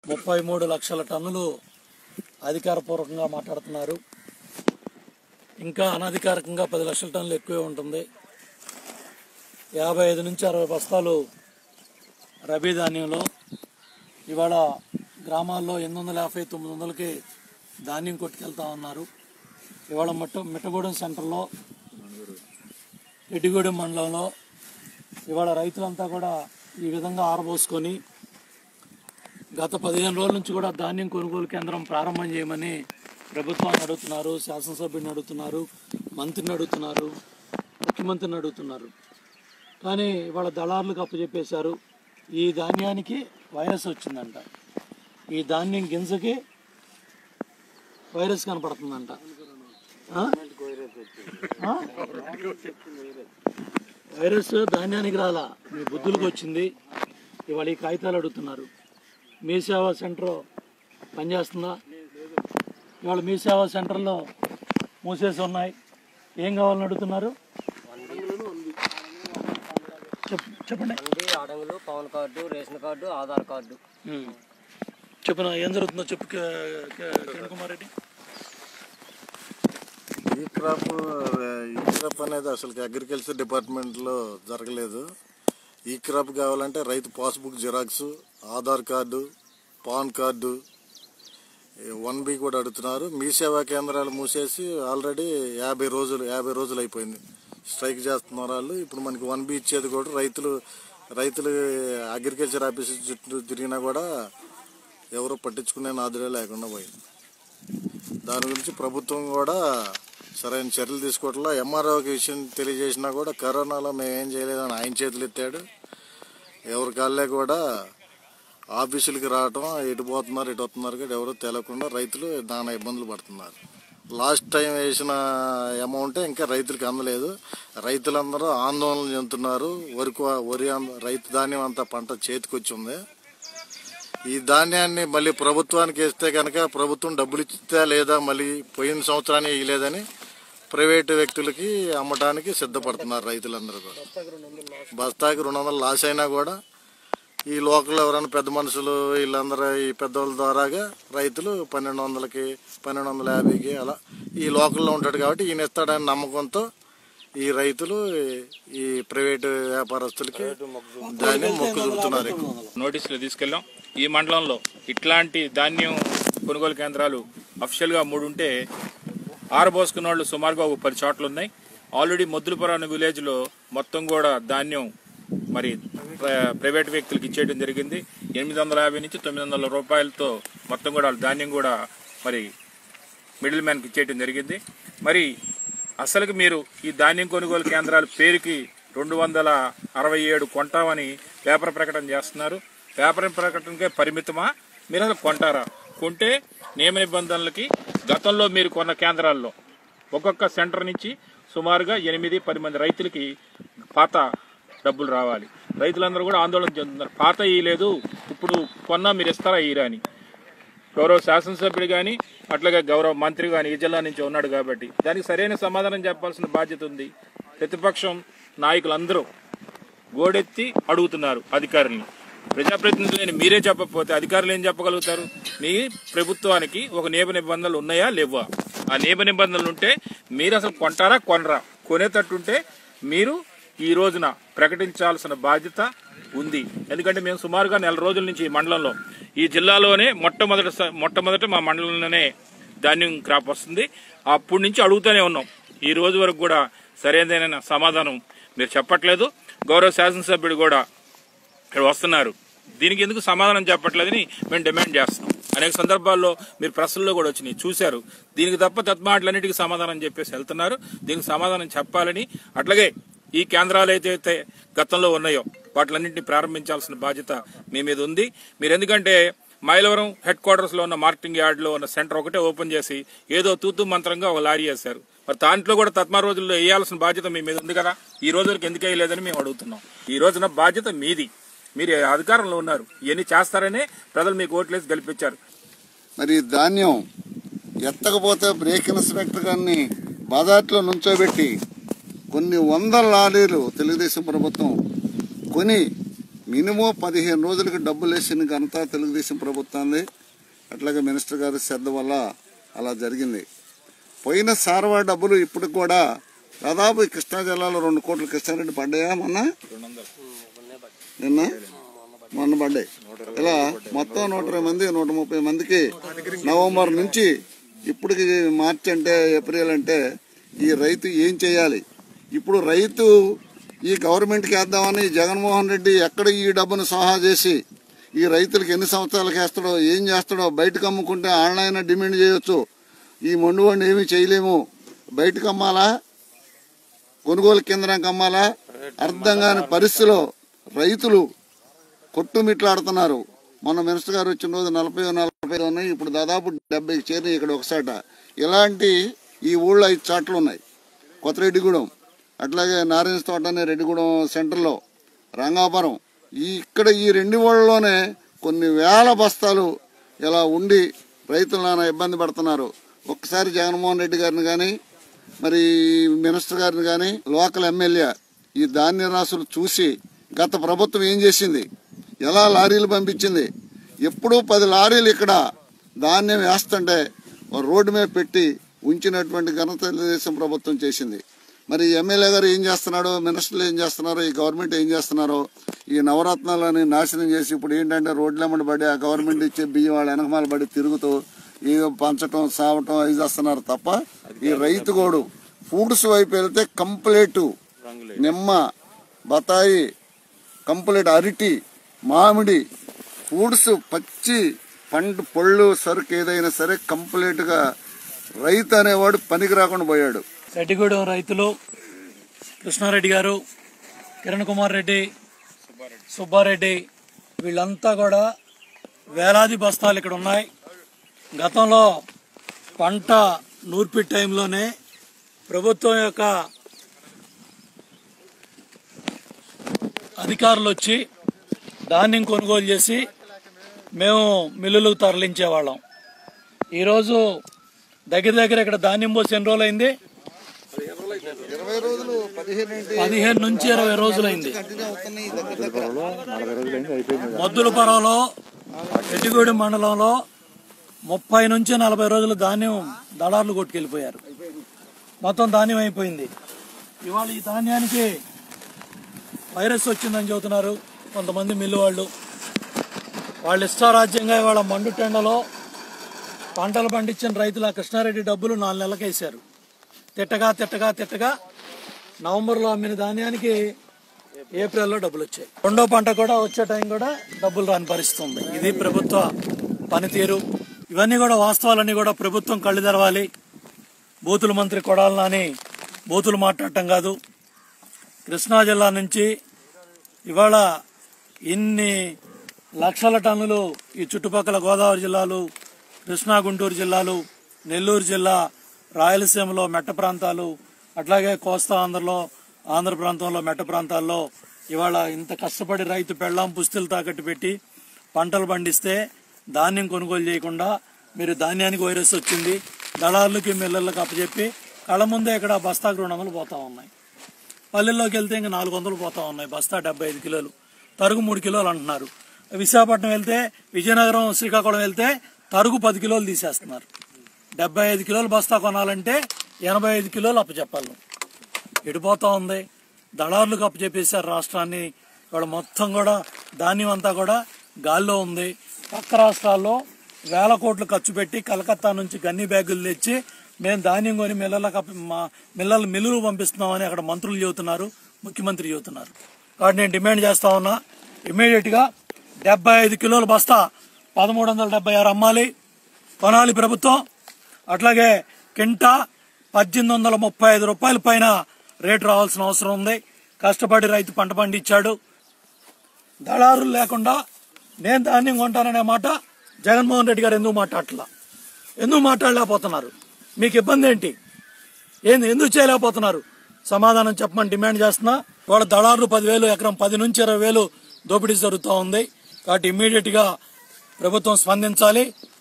ముప్పై మూడు లక్షల టన్నులు అధికారపూర్వకంగా మాట్లాడుతున్నారు ఇంకా అనధికారికంగా పది లక్షల టన్నులు ఎక్కువే ఉంటుంది యాభై ఐదు నుంచి అరవై బస్తాలు రబీ ధాన్యంలో ఇవాళ గ్రామాల్లో ఎనిమిది వందల యాభై తొమ్మిది వందలకి ధాన్యం కొట్టుకెళ్తా ఉన్నారు ఇవాళ మట్ట మిట్టగూడెం సెంటర్లో రెడ్డిగూడెం మండలంలో ఇవాళ రైతులంతా కూడా ఈ విధంగా ఆరబోసుకొని గత పదిహేను రోజుల నుంచి కూడా ధాన్యం కొనుగోలు కేంద్రం ప్రారంభం చేయమని ప్రభుత్వాన్ని అడుగుతున్నారు శాసనసభ్యుని అడుగుతున్నారు మంత్రిని అడుగుతున్నారు ముఖ్యమంత్రిని అడుగుతున్నారు కానీ ఇవాళ దళారులకు అప్పచెప్పేశారు ఈ ధాన్యానికి వైరస్ వచ్చిందంట ఈ ధాన్యం గింజకి వైరస్ కనపడుతుందంట ఆ? ఆ? వైరస్ ధాన్యానికి రాలా మీ బుద్ధులకు వచ్చింది ఇవాళ ఈ కాగితాలు అడుగుతున్నారు మీ సేవా సెంటర్ పనిచేస్తుందా ఇవాళ మీ సేవా సెంటర్లో మూసేసి ఉన్నాయి ఏం కావాలని అడుగుతున్నారు చెప్ చెప్పండి అండి అడవులు పవన్ card ration card Aadhaar card చెప్పిన ఏం జరుగుతుందో చెప్పు కే- కే- కిరణ్ కుమార్ రెడ్డి ఈ క్రాప్ ఈ క్రాప్ అనేది అసలు అగ్రికల్చర్ డిపార్ట్మెంట్లో జరగలేదు ఈ క్రాప్ కావాలంటే రైతు passbook xerox Aadhaar card pan card one B కూడా అడుగుతున్నారు మీ సేవా కేంద్రాలు మూసేసి ఆల్రెడీ యాభై రోజులు యాభై రోజులు అయిపోయింది స్ట్రైక్ చేస్తున్నారు వాళ్ళు ఇప్పుడు మనకి వన్ బి ఇచ్చేది కూడా రైతులు రైతులు అగ్రికల్చర్ ఆఫీస్ చుట్టూ తిరిగినా కూడా ఎవరు పట్టించుకునే నాదుడే లేకుండా పోయింది దాని గురించి ప్రభుత్వం కూడా సరైన చర్యలు తీసుకోవట్లా ఎంఆర్ఓకి విషయం తెలియజేసినా కూడా కరోనాలో మేము ఏం చేయలేదని ఆయన చేతులు ఎత్తాడు ఎవరి కాళ్ళే కూడా ఆఫీసులకి రావటం ఎటు పోతున్నారు ఎటు వస్తున్నారు కూడా ఎవరు తెలియకుండా రైతులు నానా ఇబ్బందులు పడుతున్నారు లాస్ట్ టైం వేసిన అమౌంటే ఇంకా రైతులకు అందలేదు రైతులందరూ ఆందోళన చెందుతున్నారు వరకు వరి అంద- రైతు ధాన్యం అంతా పంట చేతికొచ్చి ఉంది ఈ ధాన్యాన్ని మళ్ళీ ప్రభుత్వానికి ఇస్తే కనుక ప్రభుత్వం డబ్బులు ఇస్తే లేదా మళ్ళీ పోయిన సంవత్సరాన్ని ఇవ్వలేదని ప్రైవేటు వ్యక్తులకి అమ్మటానికి సిద్ధపడుతున్నారు రైతులందరూ కూడా బస్తాకి రెండు వందలు లాస్ అయినా కూడా ఈ లోకల్ ఎవరైనా పెద్ద మనుషులు వీళ్ళందరూ ఈ పెద్దవాళ్ళ ద్వారాగా రైతులు పన్నెండు వందలకి పన్నెండు వందల యాభైకి అలా ఈ లోకల్లో ఉంటాడు కాబట్టి ఈయన ఇస్తాడని నమ్మకంతో ఈ రైతులు ఈ ప్రైవేటు వ్యాపారస్తులకి ధాన్యం మొక్కు చూపుతున్నారు ఎక్కువ నోటీసులు తీసుకెళ్ళాం ఈ మండలంలో ఇట్లాంటి ధాన్యం కొనుగోలు కేంద్రాలు అఫిషియల్గా మూడు ఉంటే ఆరబోసుకున్న వాళ్ళు సుమారుగా ఒక పది చోట్ల ఉన్నాయి ఆల్రెడీ మొద్దులపురాణ విలేజ్లో మొత్తం కూడా ధాన్యం మరి ప్ర- ప్రైవేట్ వ్యక్తులకు ఇచ్చేయడం జరిగింది ఎనిమిది వందల యాభై నుంచి తొమ్మిది వందల రూపాయలతో మొత్తం కూడా వాళ్ళ ధాన్యం కూడా మరి మిడిల్ మ్యాన్కి ఇచ్చేయడం జరిగింది మరి అసలుకి మీరు ఈ ధాన్యం కొనుగోలు కేంద్రాల పేరుకి రెండు వందల అరవై ఏడు కొంటామని పేపర్ ప్రకటన చేస్తున్నారు పేపర్ ప్రకటనకే పరిమితమా మీరు అసలు కొంటారా కొంటే నియమ నిబంధనలకి గతంలో మీరు కొన్న కేంద్రాల్లో ఒక్కొక్క సెంటర్ నుంచి సుమారుగా ఎనిమిది పది మంది రైతులకి పాత డబ్బులు రావాలి రైతులందరూ కూడా ఆందోళన చెందుతున్నారు పాత ఇయ్యలేదు ఇప్పుడు కొన్నా మీరు ఇస్తారా ఇయ్యరా అని గౌరవ శాసనసభ్యుడు కానీ అట్లాగే గౌరవ మంత్రి కానీ ఈ జిల్లా నుంచి ఉన్నాడు కాబట్టి దానికి సరైన సమాధానం చెప్పాల్సిన బాధ్యత ఉంది ప్రతిపక్షం నాయకులందరూ గోడెత్తి అడుగుతున్నారు అధికారుల్ని ప్రజాప్రతినిధులైన మీరే చెప్పకపోతే అధికారులు ఏం చెప్పగలుగుతారు మీ ప్రభుత్వానికి ఒక నియమ నిబంధనలు ఉన్నాయా లేవా ఆ నియమ నిబంధనలు ఉంటే మీరు అసలు కొంటారా కొనరా కొనేటట్టుంటే మీరు ఈ రోజున ప్రకటించాల్సిన బాధ్యత ఉంది ఎందుకంటే మేము సుమారుగా నెల రోజుల నుంచి ఈ మండలంలో ఈ జిల్లాలోనే మొట్టమొదటి మొట్టమొదట మా మండలంలోనే ధాన్యం క్రాప్ వస్తుంది అప్పటి నుంచి అడుగుతూనే ఉన్నాం ఈ రోజు వరకు కూడా సరైన సమాధానం మీరు చెప్పట్లేదు గౌరవ శాసనసభ్యుడు కూడా ఇక్కడ వస్తున్నారు దీనికి ఎందుకు సమాధానం చెప్పట్లేదని మేము డిమాండ్ చేస్తున్నాం అనేక సందర్భాల్లో మీరు ప్రశ్నల్లో కూడా వచ్చినాయి చూశారు దీనికి తప్ప తత్మాటలన్నిటికీ సమాధానం చెప్పేసి వెళ్తున్నారు దీనికి సమాధానం చెప్పాలని అట్లాగే ఈ కేంద్రాలు అయితే గతంలో ఉన్నాయో వాటిలన్నింటినీ ప్రారంభించాల్సిన బాధ్యత మీ మీద ఉంది మీరు ఎందుకంటే మైలవరం హెడ్ క్వార్టర్స్ లో ఉన్న మార్కెటింగ్ యార్డ్ లో ఉన్న సెంటర్ ఒకటే ఓపెన్ చేసి ఏదో తూతు మంత్రంగా ఒక లారీ వేశారు మరి దాంట్లో కూడా తత్మా రోజుల్లో వేయాల్సిన బాధ్యత మీ మీద ఉంది కదా ఈ రోజులకు ఎందుకు వేయలేదని మేము అడుగుతున్నాం ఈ రోజున బాధ్యత మీది మీరు అధికారంలో ఉన్నారు ఇవన్నీ చేస్తారనే ప్రజలు మీకు ఓట్లేసి గెలిపించారు మరి ఈ ధాన్యం ఎత్తకపోతే బ్రేక్ ఇన్స్పెక్టర్ గారిని బాదాట్లో నుంచోబెట్టి కొన్ని వందల లారీలు తెలుగుదేశం ప్రభుత్వం కొని మినిమం పదిహేను రోజులకి డబ్బులు వేసిన ఘనత తెలుగుదేశం ప్రభుత్వాన్ని అట్లాగే మినిస్టర్ గారి శ్రద్ధ వల్ల అలా జరిగింది పోయిన సారవా డబ్బులు ఇప్పుడు కూడా దాదాపు ఈ కృష్ణా జిల్లాలో రెండు కోట్ల కృష్ణారెడ్డి పడ్డాయా మొన్న నిన్న మొన్న పడ్డాయి ఇలా మొత్తం నూట ఇరవై మంది నూట ముప్పై మందికి నవంబర్ నుంచి ఇప్పటికి మార్చి అంటే ఏప్రిల్ అంటే ఈ రైతు ఏం చేయాలి ఇప్పుడు రైతు ఈ గవర్నమెంట్కి వేద్దామని జగన్మోహన్ రెడ్డి ఎక్కడ ఈ డబ్బును సహా చేసి ఈ రైతులకు ఎన్ని సంవత్సరాలకు వేస్తాడో ఏం చేస్తాడో బయటకు అమ్ముకుంటే ఆన్లైన్ డిమాండ్ చేయొచ్చు ఈ మొండు వండి ఏమీ చేయలేము బయటకు అమ్మాలా కొనుగోలు కేంద్రానికి అమ్మాలా అర్థం కాని పరిస్థితిలో రైతులు కొట్టుమిట్లాడుతున్నారు మొన్న మినిస్టర్ గారు వచ్చిన రోజు నలభై నలభై ఉన్నాయి ఇప్పుడు దాదాపు డెబ్బై చేరినాయి ఇక్కడ ఒకసాట ఇలాంటి ఈ ఊళ్ళో ఐదు చాట్లు ఉన్నాయి కొత్తరెడ్డిగూడెం అట్లాగే నారాయణ తోట అనే రెడ్డిగూడెం సెంటర్లో రంగాపురం ఈ ఇక్కడ ఈ రెండు ఊళ్ళలోనే కొన్ని వేల బస్తాలు ఇలా ఉండి రైతులు నానా ఇబ్బంది పడుతున్నారు ఒక్కసారి జగన్మోహన్ రెడ్డి గారిని కానీ మరి మినిస్టర్ గారిని కానీ లోకల్ ఎమ్మెల్యే ఈ ధాన్య రాసులు చూసి గత ప్రభుత్వం ఏం చేసింది ఎలా లారీలు పంపించింది ఎప్పుడూ పది లారీలు ఇక్కడ ధాన్యం వేస్తుంటే ఓ రోడ్డు మీద పెట్టి ఉంచినటువంటి ఘనత తెలుగుదేశం ప్రభుత్వం చేసింది మరి ఎమ్మెల్యే గారు ఏం చేస్తున్నాడో మినిస్టర్లు ఏం చేస్తున్నారో ఈ గవర్నమెంట్ ఏం చేస్తున్నారో ఈ నవరత్నాలని నాశనం చేసి ఇప్పుడు ఏంటంటే రోడ్ల వెంబడి పడి ఆ గవర్నమెంట్ ఇచ్చే బియ్యం వాళ్ళ వెనకమాల పడి తిరుగుతూ ఏదో పంచటం సావటం అవి చేస్తున్నారు తప్ప ఈ రైతు గోడు ఫుడ్స్ వైపు వెళ్తే కంప్లీట్ నిమ్మ బతాయి కంప్లీట్ అరటి మామిడి ఫ్రూట్స్ పచ్చి పంట పళ్ళు సరుకు ఏదైనా సరే కంప్లీట్ గా రైతు అనేవాడు పనికి రాకుండా పోయాడు రెడ్డిగూడెం రైతులు కృష్ణారెడ్డి గారు కిరణ్ కుమార్ రెడ్డి సుబ్బారెడ్డి వీళ్ళంతా కూడా వేలాది బస్తాలు ఇక్కడ ఉన్నాయి గతంలో పంట నూర్పి టైంలోనే ప్రభుత్వం యొక్క అధికారులు వచ్చి ధాన్యం కొనుగోలు చేసి మేము మిల్లులకు తరలించేవాళ్ళం ఈరోజు దగ్గర దగ్గర ఇక్కడ ధాన్యం పోసి ఎన్ని రోజులు అయింది ఇరవై రోజులు పదిహేను పదిహేను నుంచి ఇరవై రోజులైంది మొద్దుల పొరంలో రెడ్డిగూడెం మండలంలో ముప్పై నుంచి నలభై రోజులు ధాన్యం దళార్లు కొట్టుకెళ్ళిపోయారు మొత్తం ధాన్యం అయిపోయింది ఇవాళ ఈ ధాన్యానికి వైరస్ వచ్చిందని చెబుతున్నారు కొంతమంది మిల్లు వాళ్ళు వాళ్ళ ఇష్టారాజ్యంగా ఇవాళ మండు టెండలో పంటలు పండించిన రైతులు ఆ కృష్ణారెడ్డి డబ్బులు నాలుగు నెలలకు వేశారు తిట్టగా తిట్టగా తిట్టగా నవంబర్లో అమ్మిన ధాన్యానికి ఏప్రిల్లో డబ్బులు వచ్చాయి రెండో పంట కూడా వచ్చే టైం కూడా డబ్బులు రాని పరిస్థితి ఉంది ఇది ప్రభుత్వ పనితీరు ఇవన్నీ కూడా వాస్తవాలన్నీ కూడా ప్రభుత్వం కళ్ళు తెరవాలి బూతుల మంత్రి కొడాలని బూతులు మాట్లాడటం కాదు కృష్ణా జిల్లా నుంచి ఇవాళ ఇన్ని లక్షల టన్నులు ఈ చుట్టుపక్కల గోదావరి జిల్లాలు కృష్ణా గుంటూరు జిల్లాలు నెల్లూరు జిల్లా రాయలసీమలో మెట్ట ప్రాంతాలు అట్లాగే కోస్తా ఆంధ్రలో ఆంధ్ర ప్రాంతంలో మెట్ట ప్రాంతాల్లో ఇవాళ ఇంత కష్టపడి రైతు పెళ్ళాం పుస్తులు తాకట్టు పెట్టి పంటలు పండిస్తే ధాన్యం కొనుగోలు చేయకుండా మీరు ధాన్యానికి వైరస్ వచ్చింది దళారులకి మిల్లర్లకు అప్పచెప్పి కళ్ళ ముందే ఇక్కడ బస్తాకు రెండు వందలు పోతా ఉన్నాయి పల్లెల్లోకి వెళ్తే ఇంకా నాలుగు వందలు పోతా ఉన్నాయి బస్తా డెబ్బై ఐదు కిలోలు తరుగు మూడు కిలోలు అంటున్నారు విశాఖపట్నం వెళ్తే విజయనగరం శ్రీకాకుళం వెళ్తే తరుగు పది కిలోలు తీసేస్తున్నారు డెబ్బై ఐదు కిలోలు బస్తా కొనాలంటే ఎనభై ఐదు కిలోలు అప్పచెప్పాలి ఎడిపోతా ఉంది దళారులకు అప్పచెప్పేశారు రాష్ట్రాన్ని ఇక్కడ మొత్తం కూడా ధాన్యం అంతా కూడా గాల్లో ఉంది పక్క రాష్ట్రాల్లో వేల కోట్లు ఖర్చు పెట్టి కలకత్తా నుంచి గన్ని బ్యాగులు తెచ్చి మేము ధాన్యం కొని మిల్లలకు అప్ప- మా మిల్లలు మిల్లులు పంపిస్తున్నామని అక్కడ మంత్రులు చెబుతున్నారు ముఖ్యమంత్రి చెబుతున్నారు కాబట్టి నేను డిమాండ్ చేస్తా ఉన్నా ఇమీడియట్ గా డెబ్బై ఐదు కిలోల బస్తా పదమూడు వందల డెబ్బై ఆరు అమ్మాలి కొనాలి ప్రభుత్వం అట్లాగే కింటా పద్దెనిమిది వందల ముప్పై ఐదు రూపాయల పైన రేటు రావాల్సిన అవసరం ఉంది కష్టపడి రైతు పంట పండించాడు దళారులు లేకుండా నేను ధాన్యం కొంటాననే మాట జగన్మోహన్ రెడ్డి గారు ఎందుకు మాట్లాడట్లా ఎందుకు మాట్లాడలేకపోతున్నారు మీకు ఇబ్బంది ఏంటి ఏంది ఎందుకు చేయలేకపోతున్నారు సమాధానం చెప్పమని డిమాండ్ చేస్తున్నా వాళ్ళ దళారులు పదివేలు ఎకరం పది నుంచి ఇరవై వేలు దోపిడీ జరుగుతూ ఉంది కాబట్టి ఇమ్మీడియట్ గా ప్రభుత్వం స్పందించాలి